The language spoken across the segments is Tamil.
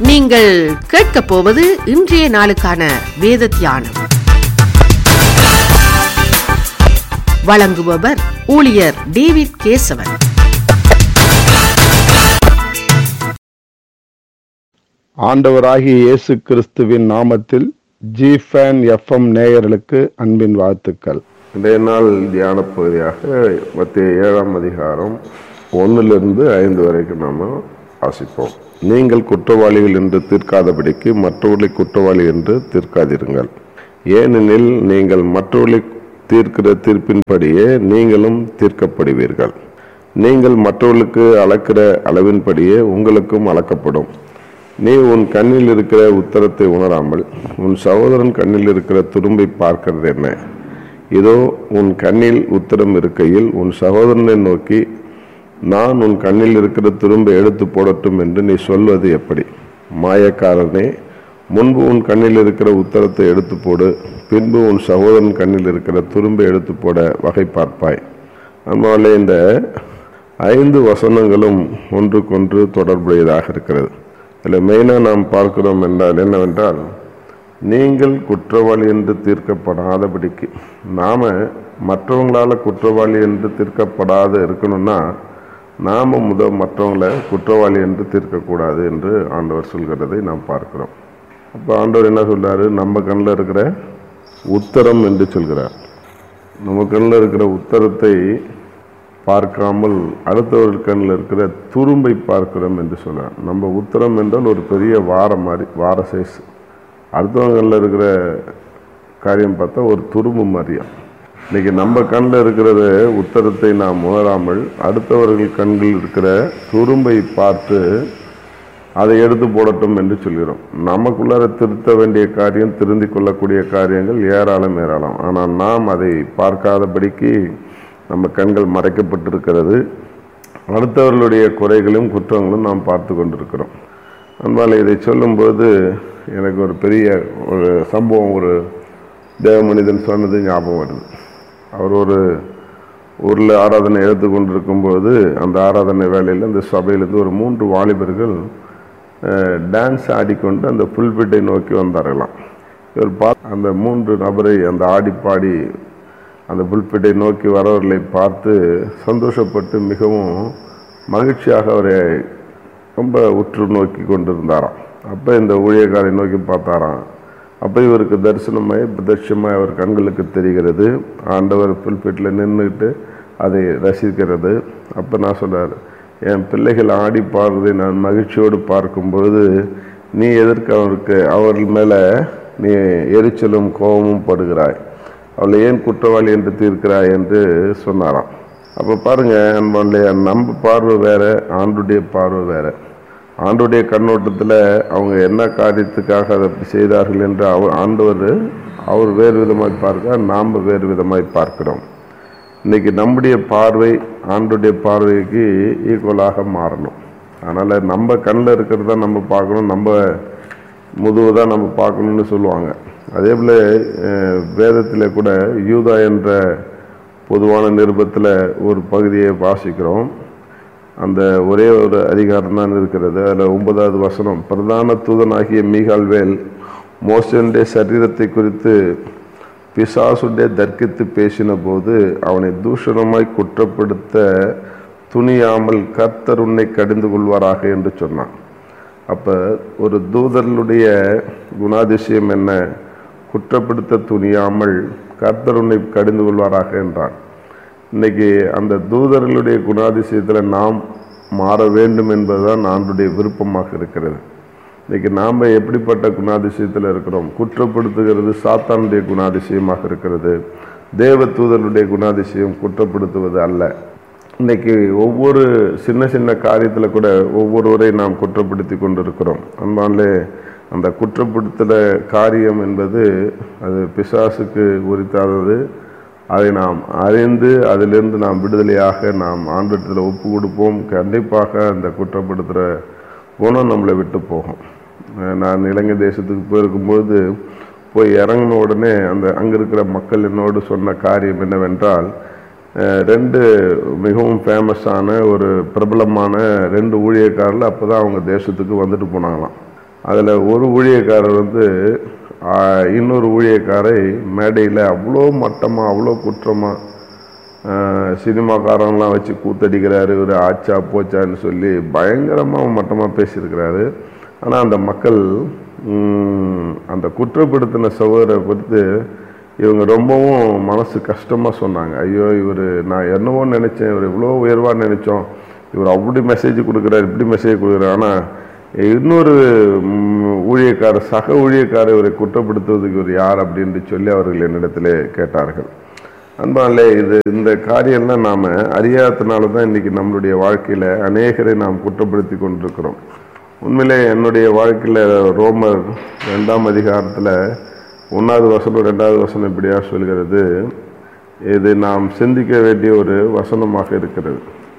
நீங்கள் கேட்கப் போவது இன்றைய நாளுக்கான வேத தியானம் வழங்குபவர் ஊழியர் டேவிட் கேசவன் ஆண்டவராகிய இயேசு கிறிஸ்துவின் நாமத்தில் ஜி ஃபேன் எஃப்எம் நேயர்களுக்கு அன்பின் வாழ்த்துக்கள் இன்றைய நாள் தியான பகுதியாக மத்திய ஏழாம் அதிகாரம் ஒன்றிலிருந்து ஐந்து வரைக்கும் நாம் வாசிப்போம் நீங்கள் குற்றவாளிகள் என்று தீர்க்காதபடிக்கு மற்றவர்களை குற்றவாளி என்று தீர்க்காதிருங்கள் ஏனெனில் நீங்கள் மற்றவர்களை தீர்க்கிற தீர்ப்பின்படியே நீங்களும் தீர்க்கப்படுவீர்கள் நீங்கள் மற்றவர்களுக்கு அளக்கிற அளவின்படியே உங்களுக்கும் அளக்கப்படும் நீ உன் கண்ணில் இருக்கிற உத்தரத்தை உணராமல் உன் சகோதரன் கண்ணில் இருக்கிற துரும்பை பார்க்கிறது என்ன இதோ உன் கண்ணில் உத்தரம் இருக்கையில் உன் சகோதரனை நோக்கி நான் உன் கண்ணில் இருக்கிற துரும்பை எடுத்து போடட்டும் என்று நீ சொல்வது எப்படி மாயக்காரனே முன்பு உன் கண்ணில் இருக்கிற உத்தரத்தை எடுத்து போடு பின்பு உன் சகோதரன் கண்ணில் இருக்கிற துரும்பை எடுத்து போட வகை பார்ப்பாய் நம்மளாலே இந்த ஐந்து வசனங்களும் ஒன்றுக்கொன்று தொடர்புடையதாக இருக்கிறது இதில் மெயினாக நாம் பார்க்கிறோம் என்றால் என்னவென்றால் நீங்கள் குற்றவாளி என்று தீர்க்கப்படாதபடிக்கு நாம் மற்றவங்களால் குற்றவாளி என்று தீர்க்கப்படாத இருக்கணும்னா நாம் முத மற்றவங்களை குற்றவாளி என்று தீர்க்கக்கூடாது என்று ஆண்டவர் சொல்கிறதை நாம் பார்க்கிறோம் அப்போ ஆண்டவர் என்ன சொல்றாரு நம்ம கண்ணில் இருக்கிற உத்தரம் என்று சொல்கிறார் நம்ம கண்ணில் இருக்கிற உத்தரத்தை பார்க்காமல் அடுத்தவர்கள் கண்ணில் இருக்கிற துரும்பை பார்க்கிறோம் என்று சொல்றார் நம்ம உத்தரம் என்றால் ஒரு பெரிய வார மாதிரி வார சைஸ் அடுத்தவங்க கண்ணில் இருக்கிற காரியம் பார்த்தா ஒரு துரும்பு மாதிரியா இன்னைக்கு நம்ம கண்ணில் இருக்கிறத உத்தரத்தை நாம் உணராமல் அடுத்தவர்கள் கண்களில் இருக்கிற துரும்பை பார்த்து அதை எடுத்து போடட்டும் என்று சொல்கிறோம் நமக்குள்ளார திருத்த வேண்டிய காரியம் திருந்தி கொள்ளக்கூடிய காரியங்கள் ஏராளம் ஏராளம் ஆனால் நாம் அதை பார்க்காதபடிக்கு நம்ம கண்கள் மறைக்கப்பட்டிருக்கிறது அடுத்தவர்களுடைய குறைகளும் குற்றங்களும் நாம் பார்த்து கொண்டிருக்கிறோம் அதனால் இதை சொல்லும்போது எனக்கு ஒரு பெரிய ஒரு சம்பவம் ஒரு தேவ மனிதன் சொன்னது ஞாபகம் வருது அவர் ஒரு ஊரில் ஆராதனை எடுத்து கொண்டிருக்கும்போது அந்த ஆராதனை வேலையில் அந்த சபையிலேருந்து ஒரு மூன்று வாலிபர்கள் டான்ஸ் ஆடிக்கொண்டு அந்த புல்பிட்டை நோக்கி வந்தார்களாம் இவர் பார்த்து அந்த மூன்று நபரை அந்த ஆடி பாடி அந்த புல்பிட்டை நோக்கி வரவர்களை பார்த்து சந்தோஷப்பட்டு மிகவும் மகிழ்ச்சியாக அவரை ரொம்ப உற்று நோக்கி கொண்டிருந்தாராம் அப்போ இந்த ஊழியக்காரை நோக்கி பார்த்தாராம் அப்போ இவருக்கு தரிசனமாய் பிரதட்சமாய் அவர் கண்களுக்கு தெரிகிறது ஆண்டவர் புல்பிட்டில் நின்றுட்டு அதை ரசிக்கிறது அப்போ நான் சொல்கிறார் என் பிள்ளைகள் ஆடி பாடுறதை நான் மகிழ்ச்சியோடு பார்க்கும் பொழுது நீ எதற்கு அவருக்கு அவர்கள் மேலே நீ எரிச்சலும் கோபமும் படுகிறாய் அவளை ஏன் குற்றவாளி என்று தீர்க்கிறாய் என்று சொன்னாராம் அப்போ பாருங்க அன்பான்லையா நம்ம பார்வை வேற ஆண்டுடைய பார்வை வேற ஆண்டுடைய கண்ணோட்டத்தில் அவங்க என்ன காரியத்துக்காக அதை அப்படி செய்தார்கள் என்று அவர் ஆண்டவர் அவர் வேறு விதமாய் பார்க்க நாம் வேறு விதமாய் பார்க்கிறோம் இன்னைக்கு நம்முடைய பார்வை ஆண்டுடைய பார்வைக்கு ஈக்குவலாக மாறணும் அதனால் நம்ம கண்ணில் இருக்கிறத நம்ம பார்க்கணும் நம்ம முதுவை தான் நம்ம பார்க்கணும்னு சொல்லுவாங்க அதே போல் வேதத்தில் கூட யூதா என்ற பொதுவான நிருபத்தில் ஒரு பகுதியை வாசிக்கிறோம் அந்த ஒரே ஒரு அதிகாரம் தான் இருக்கிறது அதில் ஒன்பதாவது வசனம் பிரதான தூதனாகிய மீகால்வேல் மோசனுடைய சரீரத்தை குறித்து பிசாசுடைய தர்க்கித்து பேசின போது அவனை தூஷணமாய் குற்றப்படுத்த துணியாமல் கர்த்தர் உன்னை கடிந்து கொள்வாராக என்று சொன்னான் அப்போ ஒரு தூதர்களுடைய குணாதிசயம் என்ன குற்றப்படுத்த துணியாமல் கர்த்தர் உன்னை கடிந்து கொள்வாராக என்றான் இன்னைக்கு அந்த தூதர்களுடைய குணாதிசயத்தில் நாம் மாற வேண்டும் என்பதுதான் ஆண்டுடைய விருப்பமாக இருக்கிறது இன்னைக்கு நாம் எப்படிப்பட்ட குணாதிசயத்தில் இருக்கிறோம் குற்றப்படுத்துகிறது சாத்தானுடைய குணாதிசயமாக இருக்கிறது தேவ தூதருடைய குணாதிசயம் குற்றப்படுத்துவது அல்ல இன்னைக்கு ஒவ்வொரு சின்ன சின்ன காரியத்தில் கூட ஒவ்வொருவரை நாம் குற்றப்படுத்தி கொண்டிருக்கிறோம் அன்பாலே அந்த குற்றப்படுத்துகிற காரியம் என்பது அது பிசாசுக்கு உரித்தாதது அதை நாம் அறிந்து அதிலிருந்து நாம் விடுதலையாக நாம் ஆண்டத்தில் ஒப்பு கொடுப்போம் கண்டிப்பாக அந்த குற்றப்படுத்துகிற குணம் நம்மளை விட்டு போகும் நான் இலங்கை தேசத்துக்கு போயிருக்கும்போது போய் இறங்கின உடனே அந்த அங்கே இருக்கிற மக்கள் என்னோடு சொன்ன காரியம் என்னவென்றால் அஹ், ரெண்டு மிகவும் ஃபேமஸான ஒரு பிரபலமான ரெண்டு ஊழியக்காரர்கள் அப்போ தான் அவங்க தேசத்துக்கு வந்துட்டு போனாங்களாம் அதில் ஒரு ஊழியக்காரர் வந்து ஆஹ், இன்னொரு ஊழியக்காரை மேடையில் அவ்வளோ மட்டமாக அவ்வளோ குற்றமாக சினிமாக்காரங்களாம் வச்சு கூத்தடிக்கிறாரு இவர் ஆச்சா போச்சான்னு சொல்லி பயங்கரமாக மட்டமாக பேசியிருக்கிறாரு ஆனால் அந்த மக்கள் ம், அந்த குற்றப்படுத்தின சகோதரை குறித்து இவங்க ரொம்பவும் மனசு கஷ்டமாக சொன்னாங்க ஐயோ இவர் நான் என்னவோ நினச்சேன் இவர் இவ்வளோ உயர்வாக நினச்சோம் இவர் அப்படி மெசேஜ் கொடுக்குறாரு இப்படி மெசேஜ் கொடுக்குறாரு ஆனால் இன்னொரு ம், ஊழியக்காரர் சக ஊழியக்காரர் இவரை குற்றப்படுத்துவதுக்கு இவர் யார் அப்படின்னு சொல்லி அவர்கள் என்னிடத்திலே கேட்டார்கள் அன்பாலே இது இந்த காரியம்லாம் நாம் அறியாதனால தான் இன்றைக்கி நம்மளுடைய வாழ்க்கையில் அநேகரை நாம் குற்றப்படுத்தி கொண்டிருக்கிறோம் உண்மையிலே என்னுடைய வாழ்க்கையில் ரோமர் ரெண்டாம் அதிகாரத்தில் ஒன்றாவது வசனம் ரெண்டாவது வசனம் இப்படியா சொல்கிறது இது நாம் சிந்திக்க வேண்டிய ஒரு வசனமாக இருக்கிறது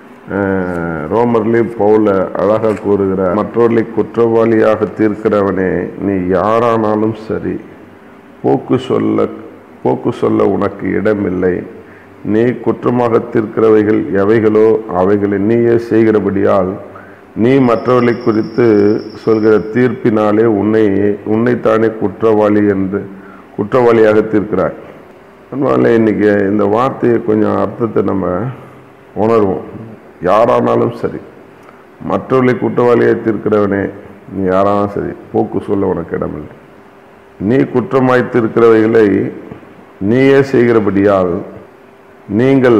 அஹ், ரோமர்லேயும் பவுல அழகாக கூறுகிறார் மற்றவர்களை குற்றவாளியாக தீர்க்கிறவனே நீ யாரானாலும் சரி போக்கு சொல்ல போக்கு சொல்ல உனக்கு இடமில்லை நீ குற்றமாக தீர்க்கிறவைகள் எவைகளோ அவைகளை நீயே செய்கிறபடியால் நீ மற்றவர்களை குறித்து சொல்கிற தீர்ப்பினாலே உன்னை உன்னைத்தானே குற்றவாளி என்று குற்றவாளியாக தீர்க்கிறாய் அதனால இன்னைக்கு இந்த வார்த்தையை கொஞ்சம் அர்த்தத்தை நம்ம உணர்வோம் யாரானாலும் சரி மற்றவர்களை குற்றவாளியை தீர்க்கிறவனே நீ யாரானாலும் சரி போக்கு சொல்ல உனக்கு இடமில்லை நீ குற்றமாய்த்திருக்கிறவைகளை நீயே செய்கிறபடியால் நீங்கள்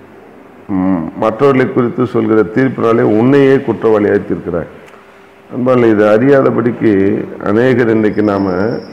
ம், மற்றவர்களை குறித்து சொல்கிற தீர்ப்பினாலே உன்னையே குற்றவாளியாய்த்திருக்கிறாய் அன்பால் இது அறியாதபடிக்கு அநேகர் இன்னைக்கு நாம்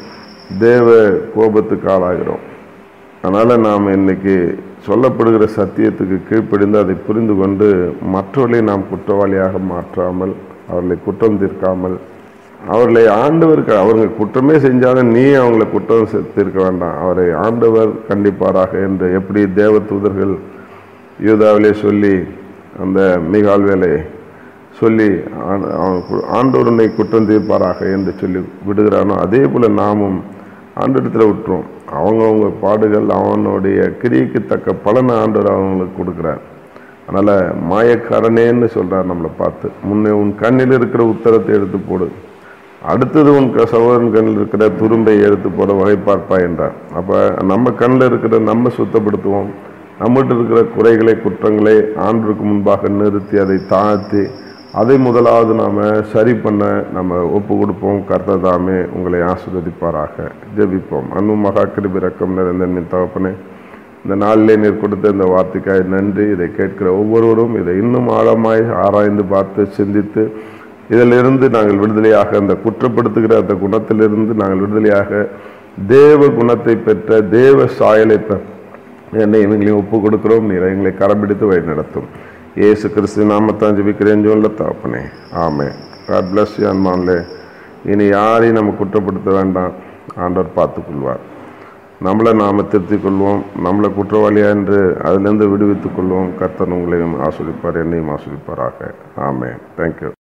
தேவ கோபத்துக்கு ஆளாகிறோம் அதனால் நாம் இன்னைக்கு சொல்லப்படுகிற சத்தியத்துக்கு கீழ்ப்படிந்து அதை புரிந்து கொண்டு மற்றவர்களை நாம் குற்றவாளியாக மாற்றாமல் அவர்களை குற்றம் தீர்க்காமல் அவர்களை ஆண்டவருக்கு அவங்க குற்றமே செஞ்சாலும் நீ அவங்களை குற்றம் செ- தீர்க்க வேண்டாம் அவரை ஆண்டவர் கண்டிப்பாராக என்று எப்படி தேவ தூதர்கள் யூதாவிலே சொல்லி அந்த மிகால் வேலையை சொல்லி ஆ- அவன் கு- ஆண்டவர் உன்னை குற்றம் தீர்ப்பாராக என்று சொல்லி விடுகிறானோ அதே போல நாமும் ஆண்டவரத்தில் விட்டுருவோம் அவங்கவுங்க பாடுகள் அவனுடைய கிரியைக்கு தக்க பலனை ஆண்டவர் அவங்களுக்கு கொடுக்குறார் அதனால் மாயக்காரனேன்னு சொல்கிறார் நம்மளை பார்த்து முன்னே உன் கண்ணில் இருக்கிற உத்தரத்தை எடுத்து போடு அடுத்தது உன் க- சகோதரன் கண்ணில் இருக்கிற துரும்பை எடுத்து போட வகை பார்ப்பாய் என்றார் அப்போ நம்ம கண்ணில் இருக்கிற நம்ம சுத்தப்படுத்துவோம் நம்மகிட்ட இருக்கிற குறைகளை குற்றங்களை ஆண்டவருக்கு முன்பாக நிறுத்தி அதை தாழ்த்தி அதை முதலாவது நாம் சரி பண்ண நம்ம ஒப்பு கொடுப்போம் கர்த்தர் தாமே உங்களை ஆசீர்வதிப்பாராக ஜெபிப்போம் அன்பு மகா கிருபி ரக்கம் நிறைந்த என் தகப்பனே இந்த நாளிலே நீர் கொடுத்த இந்த வார்த்தைக்காய் நன்றி இதை கேட்கிற ஒவ்வொருவரும் இதை இன்னும் ஆழமாய் ஆராய்ந்து பார்த்து சிந்தித்து இதிலிருந்து நாங்கள் விடுதலையாக அந்த குற்றப்படுத்துகிற அந்த குணத்திலிருந்து நாங்கள் விடுதலையாக தேவ குணத்தை பெற்ற தேவ சாயலை பெற்ற என்னை இவங்களையும் ஒப்பு கொடுக்கிறோம் நீர் எங்களை கரம் பிடித்து வழி நடத்தும் இயேசு கிறிஸ்து நாமத்தான் ஜெபிக்கிறேன் சொல்ல தாப்பனே ஆமே காட் பிளஸ் யூ அன்பான்லே இனி யாரையும் நம்ம குற்றப்படுத்த வேண்டாம் ஆண்டவர் பார்த்துக்கொள்வார் நம்மளை நாம் திருத்திக் கொள்வோம் நம்மளை குற்றவாளியா என்று அதிலிருந்து விடுவித்துக் கொள்வோம் கர்த்தன் உங்களையும் ஆஸ்வதிப்பார் என்னையும் ஆஸ்வதிப்பாராக ஆமே தேங்க்யூ